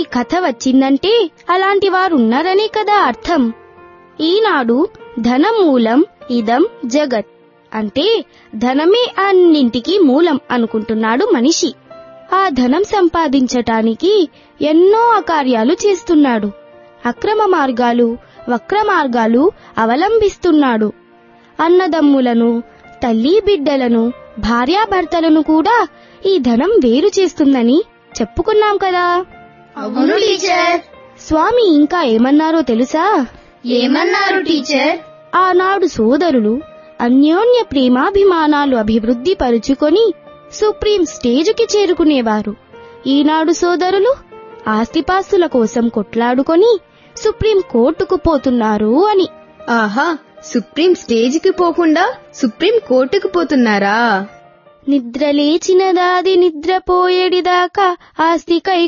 కథ వచ్చిందంటే అలాంటి వారున్నారనే కదా అర్థం ఈనాడు ధనం మూలం ఇదం జగత్ అంటే ధనమే అన్నింటికీ మూలం అనుకుంటున్నాడు మనిషి ఆ ధనం సంపాదించటానికి ఎన్నో అకార్యాలు చేస్తున్నాడు అక్రమ మార్గాలు వక్ర మార్గాలు అవలంబిస్తున్నాడు అన్నదమ్ములను తల్లి బిడ్డలను భార్యాభర్తలను కూడా ఈ ధనం వేరు చేస్తుందని చెప్పుకున్నాం కదా అవును టీచర్ స్వామి ఇంకా ఏమన్నారో తెలుసా ఏమన్నారు టీచర్ ఆనాడు సోదరులు అన్యోన్య ప్రేమాభిమానాలు అభివృద్ధి పరుచుకొని సుప్రీం స్టేజ్కి చేరుకునేవారు ఈనాడు సోదరులు ఆస్తిపాస్తుల కోసం కొట్లాడుకొని సుప్రీం కోర్టుకు పోతున్నారు అని ఆహా సుప్రీం స్టేజ్కి పోకుండా సుప్రీం కోర్టుకు పోతున్నారా నిద్ర లేచినదాది నిద్రపోయేడిదాకా ఆస్తి కై